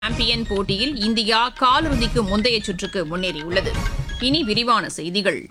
champion போட்டியில் India காலிறுதிக்கு முந்தைய சுற்றுக்கு முன்னேறியுள்ளது இனி விரிவான செய்திகள்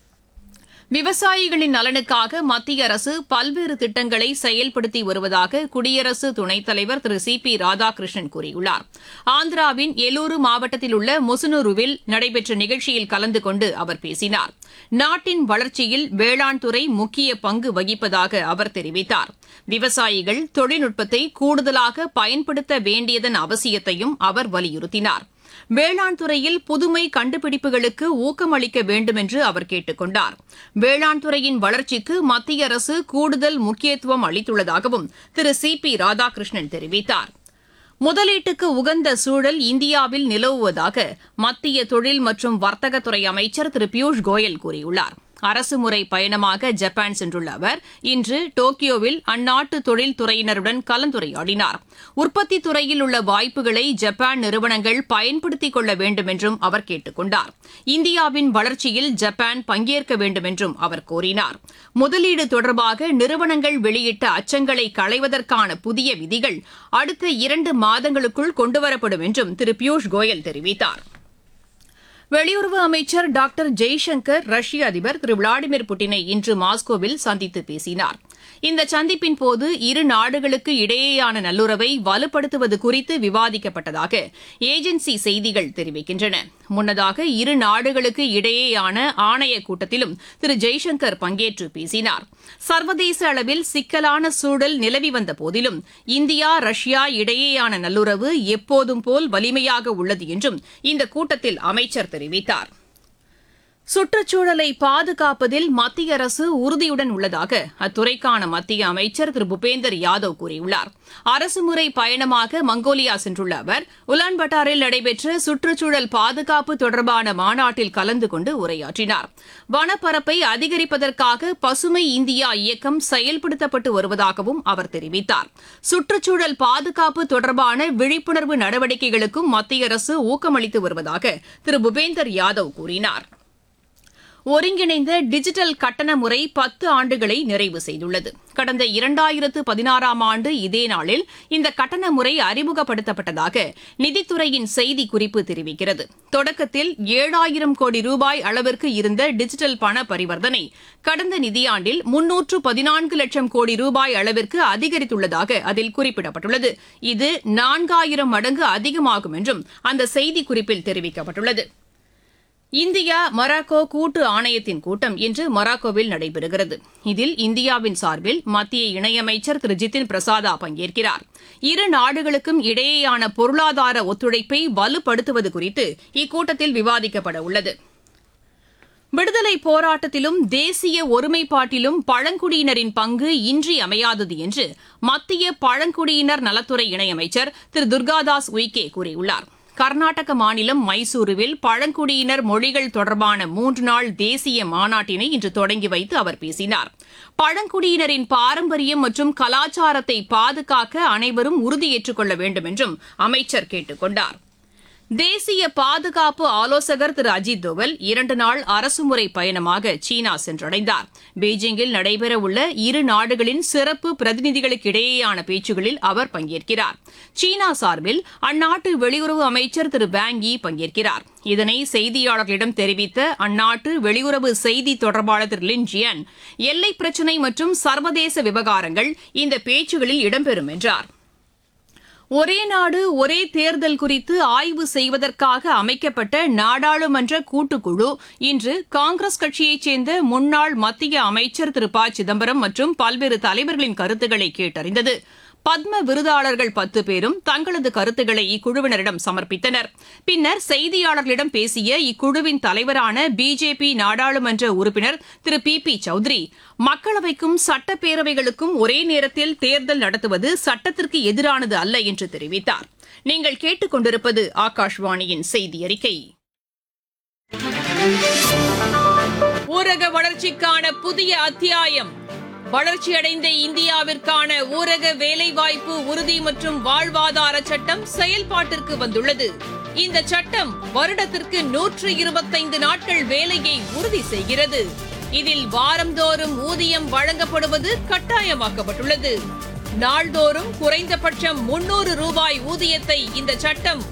விவசாயிகளின் நலனுக்காக மத்திய அரசு பல்வேறு திட்டங்களை செயல்படுத்தி வருவதாக குடியரசு துணைத் தலைவர் திரு சி பி ராதாகிருஷ்ணன் கூறியுள்ளார் ஆந்திராவின் எலூரு மாவட்டத்தில் உள்ள முசுனூருவில் நடைபெற்ற நிகழ்ச்சியில் கலந்து கொண்டு அவர் பேசினார் நாட்டின் வளர்ச்சியில் வேளாண் துறை முக்கிய பங்கு வகிப்பதாக அவர் தெரிவித்தார் விவசாயிகள் தொழில்நுட்பத்தை கூடுதலாக பயன்படுத்த வேண்டியதன் அவசியத்தையும் அவர் வலியுறுத்தினார் வேளாண் துறையில் புதுமை கண்டுபிடிப்புகளுக்கு ஊக்கமளிக்க வேண்டும் என்று அவர் கேட்டுக் கொண்டார் வேளாண் துறையின் வளர்ச்சிக்கு மத்திய அரசு கூடுதல் முக்கியத்துவம் அளித்துள்ளதாகவும் திரு சி பி ராதாகிருஷ்ணன் தெரிவித்தார் முதலீட்டுக்கு உகந்த சூழல் இந்தியாவில் நிலவுவதாக மத்திய தொழில் மற்றும் வர்த்தகத்துறை அமைச்சர் திரு பியூஷ் கோயல் கூறியுள்ளார் அரசுமுறை பயணமாக ஜப்பான் சென்றுள்ள அவர் இன்று டோக்கியோவில் அந்நாட்டு தொழில்துறையினருடன் கலந்துரையாடினார் உற்பத்தி துறையில் உள்ள வாய்ப்புகளை ஜப்பான் நிறுவனங்கள் பயன்படுத்திக் கொள்ள வேண்டும் என்றும் அவர் கேட்டுக் கொண்டார் இந்தியாவின் வளர்ச்சியில் ஜப்பான் பங்கேற்க வேண்டும் என்றும் அவர் கோரினார் முதலீடு தொடர்பாக நிறுவனங்கள் வெளியிட்ட அச்சங்களை களைவதற்கான புதிய விதிகள் அடுத்த இரண்டு மாதங்களுக்குள் கொண்டுவரப்படும் என்றும் திரு பியூஷ் கோயல் தெரிவித்தார் வெளியுறவு அமைச்சர் டாக்டர் ஜெய்சங்கர் ரஷ்ய அதிபர் திரு விளாடிமிர் புட்டினை இன்று மாஸ்கோவில் சந்தித்து பேசினார் இந்த சந்திப்பின் போது இரு நாடுகளுக்கு இடையேயான நல்லுறவை வலுப்படுத்துவது குறித்து விவாதிக்கப்பட்டதாக ஏஜென்சி செய்திகள் தெரிவிக்கின்றன முன்னதாக இரு நாடுகளுக்கு இடையேயான ஆணையக் கூட்டத்திலும் திரு ஜெய்சங்கர் பங்கேற்று பேசினார் சர்வதேச அளவில் சிக்கலான சூழல் நிலவி வந்த போதிலும் இந்தியா ரஷ்யா இடையேயான நல்லுறவு எப்போதும் போல் வலிமையாக உள்ளது என்றும் இந்த கூட்டத்தில் அமைச்சர் தெரிவித்தார் சுற்றுச்சூழலை பாதுகாப்பதில் மத்திய அரசு உறுதியுடன் உள்ளதாக அத்துறைக்கான மத்திய அமைச்சர் திரு பூபேந்தர் யாதவ் கூறியுள்ளார் அரசுமுறை பயணமாக மங்கோலியா சென்றுள்ள அவர் உலான்பட்டாரில் நடைபெற்ற சுற்றுச்சூழல் பாதுகாப்பு தொடர்பான மாநாட்டில் கலந்து கொண்டு உரையாற்றினார் வனப்பரப்பை அதிகரிப்பதற்காக பசுமை இந்தியா இயக்கம் செயல்படுத்தப்பட்டு வருவதாகவும் அவர் தெரிவித்தார் சுற்றுச்சூழல் பாதுகாப்பு தொடர்பான விழிப்புணர்வு நடவடிக்கைகளுக்கும் மத்திய அரசு ஊக்கமளித்து வருவதாக திரு பூபேந்தர் யாதவ் கூறினார் ஒருங்கிணைந்த டிஜிட்டல் கட்டண முறை பத்து ஆண்டுகளை நிறைவு செய்துள்ளது கடந்த இரண்டாயிரத்து பதினாறாம் ஆண்டு இதே நாளில் இந்த கட்டண முறை அறிமுகப்படுத்தப்பட்டதாக நிதித்துறையின் செய்திக்குறிப்பு தெரிவிக்கிறது தொடக்கத்தில் ஏழாயிரம் கோடி ரூபாய் அளவிற்கு இருந்த டிஜிட்டல் பண பரிவர்த்தனை கடந்த நிதியாண்டில் முன்னூற்று பதினான்கு லட்சம் கோடி ரூபாய் அளவிற்கு அதிகரித்துள்ளதாக அதில் குறிப்பிடப்பட்டுள்ளது இது நான்காயிரம் மடங்கு அதிகமாகும் என்றும் அந்த செய்திக்குறிப்பில் தெரிவிக்கப்பட்டுள்ளது இந்தியா மொராக்கோ கூட்டு ஆணையத்தின் கூட்டம் இன்று மொராக்கோவில் நடைபெறுகிறது இதில் இந்தியாவின் சார்பில் மத்திய இணையமைச்சர் திரு ஜிதின் பிரசாதா பங்கேற்கிறார் இரு நாடுகளுக்கும் இடையேயான பொருளாதார ஒத்துழைப்பை வலுப்படுத்துவது குறித்து இக்கூட்டத்தில் விவாதிக்கப்பட உள்ளது விடுதலை போராட்டத்திலும் தேசிய ஒருமைப்பாட்டிலும் பழங்குடியினரின் பங்கு இன்றியமையாதது என்று மத்திய பழங்குடியினர் நலத்துறை இணையமைச்சர் திரு துர்காதாஸ் உய்கே கூறியுள்ளார் கர்நாடக மாநிலம் மைசூருவில் பழங்குடியினர் மொழிகள் தொடர்பான மூன்று நாள் தேசிய மாநாட்டினை இன்று தொடங்கி வைத்து அவர் பேசினார் பழங்குடியினரின் பாரம்பரியம் மற்றும் கலாச்சாரத்தை பாதுகாக்க அனைவரும் உறுதியேற்றுக் கொள்ள வேண்டும் என்றும் அமைச்சர் கேட்டுக் கொண்டார் தேசிய பாதுகாப்பு ஆலோசகர் திரு அஜித் தோவல் இரண்டு நாள் அரசுமுறை பயணமாக சீனா சென்றடைந்தார் பீஜிங்கில் நடைபெறவுள்ள இரு நாடுகளின் சிறப்பு பிரதிநிதிகளுக்கிடையேயான பேச்சுகளில் அவர் பங்கேற்கிறார் சீனா சார்பில் அந்நாட்டு வெளியுறவு அமைச்சர் திரு வேங் யி பங்கேற்கிறார் இதனை செய்தியாளர்களிடம் தெரிவித்த அந்நாட்டு வெளியுறவு செய்தி தொடர்பாளர் திரு லின் ஜியன் எல்லை பிரச்சினை மற்றும் சர்வதேச விவகாரங்கள் இந்த பேச்சுகளில் இடம்பெறும் என்றார் ஒரே நாடு ஒரே தேர்தல் குறித்து ஆய்வு செய்வதற்காக அமைக்கப்பட்ட நாடாளுமன்ற கூட்டுக்குழு இன்று காங்கிரஸ் கட்சியைச் சேர்ந்த முன்னாள் மத்திய அமைச்சர் திரு ப சிதம்பரம் மற்றும் பல்வேறு தலைவர்களின் கருத்துக்களை கேட்டறிந்தது பத்ம விருதாளர்கள் பத்து பேரும் தங்களது கருத்துக்களை இக்குழுவினரிடம் சமர்ப்பித்தனர் பின்னர் செய்தியாளர்களிடம் பேசிய இக்குழுவின் தலைவரான பிஜேபி நாடாளுமன்ற உறுப்பினர் திரு பி பி சௌத்ரி மக்களவைக்கும் சட்டப்பேரவைகளுக்கும் ஒரே நேரத்தில் தேர்தல் நடத்துவது சட்டத்திற்கு எதிரானது அல்ல என்று தெரிவித்தார் நீங்கள் கேட்டுக்கொண்டிருப்பது ஆகாஷ்வாணியின் செய்தி அறிக்கை ஊரக வளர்ச்சிக்கான புதிய அத்தியாயம் வளர்ச்சியடைந்த இந்தியாவிற்கான ஊரக வேலைவாய்ப்பு உறுதி மற்றும் வாழ்வாதார சட்டம் செயல்பாட்டிற்கு வந்துள்ளது இந்த சட்டம் வருடத்திற்கு நூற்று இருபத்தைந்து நாட்கள் வேலையை உறுதி செய்கிறது இதில் வாரந்தோறும் ஊதியம் வழங்கப்படுவது கட்டாயமாக்கப்பட்டுள்ளது நாள்தோறும் குறைந்தபட்சம் முன்னூறு ரூபாய் ஊதியத்தை இந்த சட்டம்